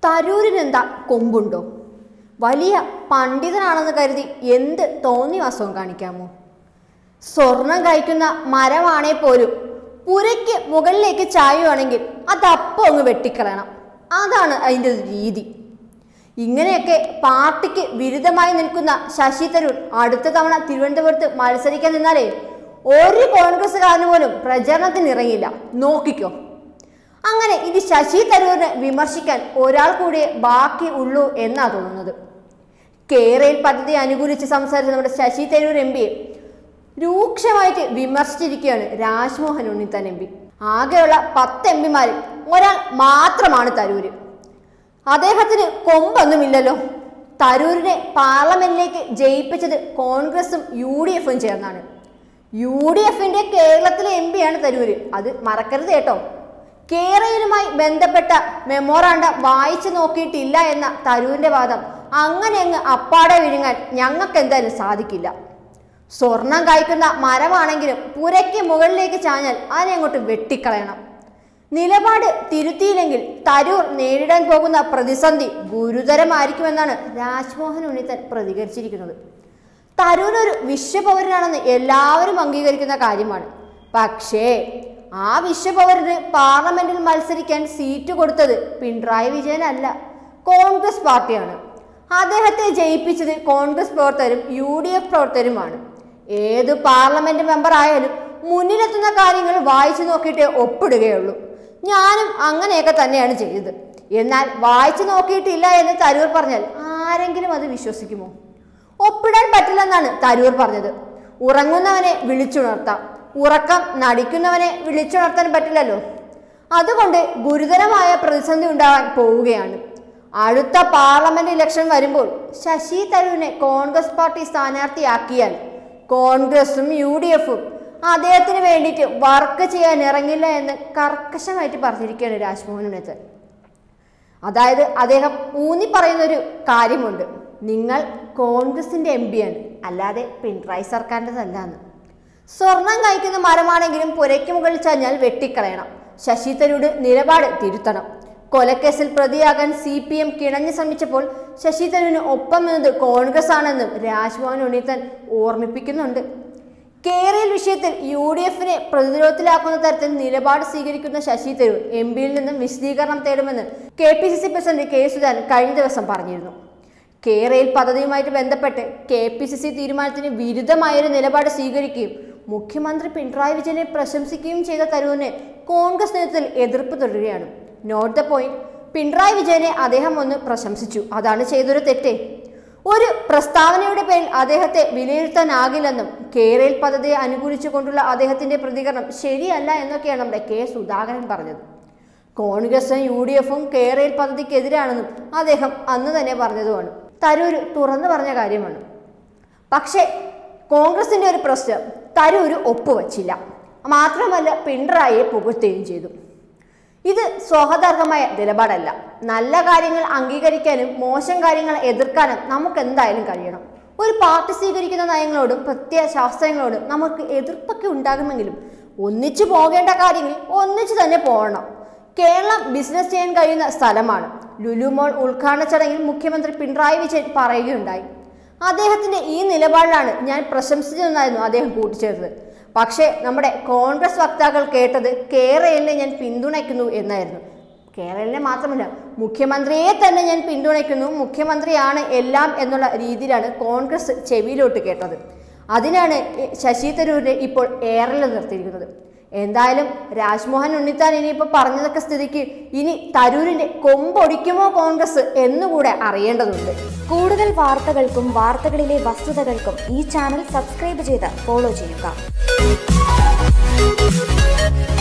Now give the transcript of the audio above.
തരൂരിനെന്താ കൊമ്പുണ്ടോ വലിയ പണ്ഡിതനാണെന്ന് കരുതി എന്ത് തോന്നിവാസവും കാണിക്കാമോ സ്വർണം കഴിക്കുന്ന മരമാണേ പോലും പുരയ്ക്ക് മുകളിലേക്ക് ചായുവാണെങ്കിൽ അതപ്പം അങ്ങ് വെട്ടിക്കളയണം അതാണ് അതിൻ്റെ ഒരു രീതി ഇങ്ങനെയൊക്കെ പാർട്ടിക്ക് വിരുദ്ധമായി നിൽക്കുന്ന ശശി തരൂർ അടുത്ത തവണ തിരുവനന്തപുരത്ത് മത്സരിക്കാൻ നിന്നാലേ ഒരു കോൺഗ്രസ്സുകാരന് പോലും പ്രചരണത്തിന് ഇറങ്ങില്ല നോക്കിക്കോ അങ്ങനെ ഇത് ശശി തരൂരിനെ വിമർശിക്കാൻ ഒരാൾ കൂടിയേ ബാക്കി ഉള്ളൂ എന്നാ തോന്നുന്നത് കേരയിൽ പദ്ധതി അനുകൂലിച്ച് സംസാരിച്ച നമ്മുടെ ശശി തരൂർ എം പിയെ രൂക്ഷമായിട്ട് വിമർശിച്ചിരിക്കുകയാണ് രാജ്മോഹൻ ഉണ്ണിത്താൻ എം പി ആകെയുള്ള പത്ത് എം പിമാരിൽ ഒരാൾ മാത്രമാണ് തരൂര് അദ്ദേഹത്തിന് കൊമ്പൊന്നുമില്ലല്ലോ തരൂരിനെ പാർലമെന്റിലേക്ക് ജയിപ്പിച്ചത് കോൺഗ്രസും യു ഡി എഫും ചേർന്നാണ് യു ഡി എഫിന്റെ കേരളത്തിലെ എം പിയാണ് തരൂര് അത് മറക്കരുത് കേട്ടോ കേരളയുമായി ബന്ധപ്പെട്ട മെമ്മോറാണ്ടം വായിച്ചു നോക്കിയിട്ടില്ല എന്ന തരൂരിന്റെ വാദം അങ്ങനെ അങ്ങ് അപ്പാടെ വിഴുങ്ങാൻ ഞങ്ങൾക്ക് എന്തായാലും സാധിക്കില്ല സ്വർണം കായ്ക്കുന്ന മരമാണെങ്കിലും പുരയ്ക്ക് മുകളിലേക്ക് ചാഞ്ഞാൽ അതിനെ അങ്ങോട്ട് വെട്ടിക്കളയണം നിലപാട് തിരുത്തിയില്ലെങ്കിൽ തരൂർ നേരിടാൻ പോകുന്ന പ്രതിസന്ധി ഗുരുതരമായിരിക്കുമെന്നാണ് രാജ്മോഹൻ ഉണ്ണിത്തൻ പ്രതികരിച്ചിരിക്കുന്നത് തരൂർ ഒരു വിശ്വപൗരനാണെന്ന് എല്ലാവരും അംഗീകരിക്കുന്ന കാര്യമാണ് പക്ഷേ ആ വിശ്വപൗരന് പാർലമെന്റിൽ മത്സരിക്കാൻ സീറ്റ് കൊടുത്തത് പിണറായി വിജയനല്ല കോൺഗ്രസ് പാർട്ടിയാണ് അദ്ദേഹത്തെ ജയിപ്പിച്ചത് കോൺഗ്രസ് പ്രവർത്തകരും യു ഡി എഫ് പ്രവർത്തകരുമാണ് ഏത് പാർലമെന്റ് മെമ്പർ ആയാലും മുന്നിലെത്തുന്ന കാര്യങ്ങൾ വായിച്ചു നോക്കിയിട്ടേ ഒപ്പിടുകയുള്ളൂ ഞാനും അങ്ങനെയൊക്കെ തന്നെയാണ് ചെയ്തത് എന്നാൽ വായിച്ചു നോക്കിയിട്ടില്ല എന്ന് തരൂർ പറഞ്ഞാൽ ആരെങ്കിലും അത് വിശ്വസിക്കുമോ ഒപ്പിടാൻ പറ്റില്ലെന്നാണ് തരൂർ പറഞ്ഞത് ഉറങ്ങുന്നവനെ വിളിച്ചുണർത്താം ഉറക്കം നടിക്കുന്നവനെ വിളിച്ചുണർത്താൻ പറ്റില്ലല്ലോ അതുകൊണ്ട് ഗുരുതരമായ പ്രതിസന്ധി ഉണ്ടാകാൻ പോവുകയാണ് അടുത്ത പാർലമെന്റ് ഇലക്ഷൻ വരുമ്പോൾ ശശി തരൂരിനെ കോൺഗ്രസ് പാർട്ടി സ്ഥാനാർത്ഥിയാക്കിയാൽ കോൺഗ്രസും യു ഡി എഫും അദ്ദേഹത്തിന് വേണ്ടിയിട്ട് വർക്ക് ചെയ്യാൻ ഇറങ്ങില്ല എന്ന് കർക്കശമായിട്ട് പറഞ്ഞിരിക്കുകയാണ് രാജ്മോഹൻ ഉണ്ണിത്തൻ അതായത് അദ്ദേഹം ഊന്നി പറയുന്നൊരു കാര്യമുണ്ട് നിങ്ങൾ കോൺഗ്രസിന്റെ എം പിയാണ് അല്ലാതെ പിണറായി സർക്കാരിൻ്റെതല്ലാന്ന് സ്വർണം കഴിക്കുന്ന മരമാണെങ്കിലും പുരയ്ക്ക് മുകളിൽ ചാഞ്ഞാൽ വെട്ടിക്കളയണം ശശി തരൂർ നിലപാട് തിരുത്തണം കൊലക്കേസിൽ പ്രതിയാകാൻ സി പി എം കിണഞ്ഞു ശ്രമിച്ചപ്പോൾ ശശി തരൂരിന് ഒപ്പം നിന്നത് കോൺഗ്രസ് ആണെന്നും രാജ്മോഹൻ ഉണ്ണിത്തൻ ഓർമ്മിപ്പിക്കുന്നുണ്ട് കേരള വിഷയത്തിൽ യു ഡി എഫിനെ പ്രതിരോധത്തിലാക്കുന്ന തരത്തിൽ നിലപാട് സ്വീകരിക്കുന്ന ശശി തരൂർ എം പിയിൽ നിന്നും വിശദീകരണം തേടുമെന്ന് K P C C president K Sudhakaran കഴിഞ്ഞ ദിവസം പറഞ്ഞിരുന്നു കേരയിൽ പദ്ധതിയുമായിട്ട് ബന്ധപ്പെട്ട് കെ പി സി സി തീരുമാനത്തിന് വിരുദ്ധമായൊരു നിലപാട് സ്വീകരിക്കുകയും മുഖ്യമന്ത്രി പിണറായി വിജയനെ പ്രശംസിക്കുകയും ചെയ്ത തരൂരിന് കോൺഗ്രസ് നേതൃത്വത്തിൽ എതിർപ്പ് തുടരുകയാണ് നോട്ട് ദ പോയിന്റ് പിണറായി വിജയനെ അദ്ദേഹം ഒന്ന് പ്രശംസിച്ചു അതാണ് ചെയ്തൊരു തെറ്റേ ഒരു പ്രസ്താവനയുടെ പേരിൽ അദ്ദേഹത്തെ വിലയിരുത്താനാകില്ലെന്നും കേരയിൽ പദ്ധതിയെ അനുകൂലിച്ചുകൊണ്ടുള്ള അദ്ദേഹത്തിന്റെ പ്രതികരണം ശരിയല്ല എന്നൊക്കെയാണ് നമ്മുടെ കെ സുധാകരൻ പറഞ്ഞത് കോൺഗ്രസും യു ഡി എഫും കേരയിൽ പദ്ധതിക്കെതിരാണെന്നും അദ്ദേഹം അന്ന് തന്നെ പറഞ്ഞതുമാണ് തരൂർ തുറന്നു പറഞ്ഞ കാര്യമാണ് പക്ഷേ കോൺഗ്രസിന്റെ ഒരു പ്രശ്നം തരൂർ ഒപ്പുവച്ചില്ല മാത്രമല്ല പിണറായിയെ പുകഴ്ത്തുകയും ചെയ്തു ഇത് സ്വാഗതാർഹമായ നിലപാടല്ല നല്ല കാര്യങ്ങൾ അംഗീകരിക്കാനും മോശം കാര്യങ്ങൾ എതിർക്കാനും നമുക്ക് എന്തായാലും കഴിയണം ഒരു പാർട്ടി സ്വീകരിക്കുന്ന നയങ്ങളോടും പ്രത്യേക ശാസ്ത്രങ്ങളോടും നമുക്ക് എതിർപ്പൊക്കെ ഉണ്ടാകുമെങ്കിലും ഒന്നിച്ചു പോകേണ്ട കാര്യങ്ങൾ ഒന്നിച്ചു തന്നെ പോകണം കേരളം ബിസിനസ് ചെയ്യാൻ കഴിയുന്ന സ്ഥലമാണ് ലുലു മോൾ ഉദ്ഘാടന ചടങ്ങിൽ മുഖ്യമന്ത്രി പിണറായി വിജയൻ പറയുകയുണ്ടായി അദ്ദേഹത്തിന്റെ ഈ നിലപാടിലാണ് ഞാൻ പ്രശംസിച്ചതെന്നായിരുന്നു അദ്ദേഹം കൂട്ടിച്ചേർത്തത് പക്ഷേ നമ്മുടെ കോൺഗ്രസ് വക്താക്കൾ കേട്ടത് കേരളിനെ ഞാൻ പിന്തുണയ്ക്കുന്നു എന്നായിരുന്നു കേരളിനെ മാത്രമല്ല മുഖ്യമന്ത്രിയെ തന്നെ ഞാൻ പിന്തുണയ്ക്കുന്നു മുഖ്യമന്ത്രിയാണ് എല്ലാം എന്നുള്ള രീതിയിലാണ് കോൺഗ്രസ് ചെവിയിലോട്ട് കേട്ടത് അതിനാണ് ശശി തരൂരിനെ ഇപ്പോൾ ഏറൽ നിർത്തിയിരിക്കുന്നത് എന്തായാലും രാജ്മോഹൻ ഉണ്ണിത്താൻ ഇനിയിപ്പോൾ പറഞ്ഞതൊക്കെ സ്ഥിതിക്ക് ഇനി തരൂരിന്റെ കൊമ്പൊടിക്കുമോ കോൺഗ്രസ് എന്നുകൂടെ അറിയേണ്ടതുണ്ട് കൂടുതൽ വാർത്തകൾക്കും വാർത്തകളിലെ വസ്തുതകൾക്കും ഈ ചാനൽ സബ്സ്ക്രൈബ് ചെയ്ത് ഫോളോ ചെയ്യുക